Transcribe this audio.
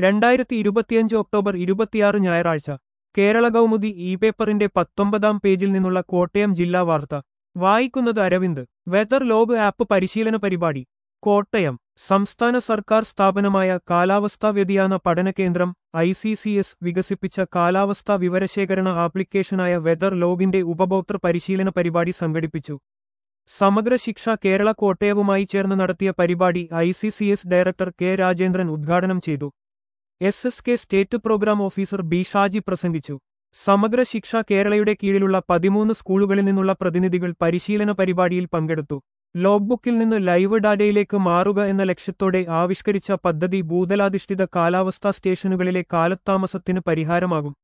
രണ്ടായിരത്തി ഇരുപത്തിയഞ്ച് ഒക്ടോബർ ഇരുപത്തിയാറ് ഞായറാഴ്ച കേരള കൗമുദി ഇ പേപ്പറിന്റെ പത്തൊമ്പതാം പേജിൽ നിന്നുള്ള കോട്ടയം ജില്ലാ വാർത്ത വായിക്കുന്നത് അരവിന്ദ് വെതർ ലോഗ് ആപ്പ് പരിശീലന പരിപാടി കോട്ടയം സംസ്ഥാന സർക്കാർ സ്ഥാപനമായ കാലാവസ്ഥാ വ്യതിയാന പഠന കേന്ദ്രം ഐ സി സി എസ് വികസിപ്പിച്ച കാലാവസ്ഥാ വിവരശേഖരണ ആപ്ലിക്കേഷനായ വെതർ ലോഗിന്റെ ഉപഭോക്തൃ പരിശീലന പരിപാടി സംഘടിപ്പിച്ചു സമഗ്ര ശിക്ഷ കേരള കോട്ടയവുമായി ചേർന്ന് നടത്തിയ പരിപാടി I C C S director K Rajendran ഉദ്ഘാടനം ചെയ്തു S S K state programme officer B Shaji പ്രസംഗിച്ചു സമഗ്ര ശിക്ഷ കേരളയുടെ കീഴിലുള്ള പതിമൂന്ന് സ്കൂളുകളിൽ നിന്നുള്ള പ്രതിനിധികൾ പരിശീലന പരിപാടിയിൽ പങ്കെടുത്തു ലോഗ്ബുക്കിൽ നിന്ന് ലൈവ് ഡാറ്റയിലേക്ക് മാറുക എന്ന ലക്ഷ്യത്തോടെ ആവിഷ്കരിച്ച പദ്ധതി ഭൂതലാധിഷ്ഠിത കാലാവസ്ഥാ സ്റ്റേഷനുകളിലെ കാലത്താമസത്തിന് പരിഹാരമാകും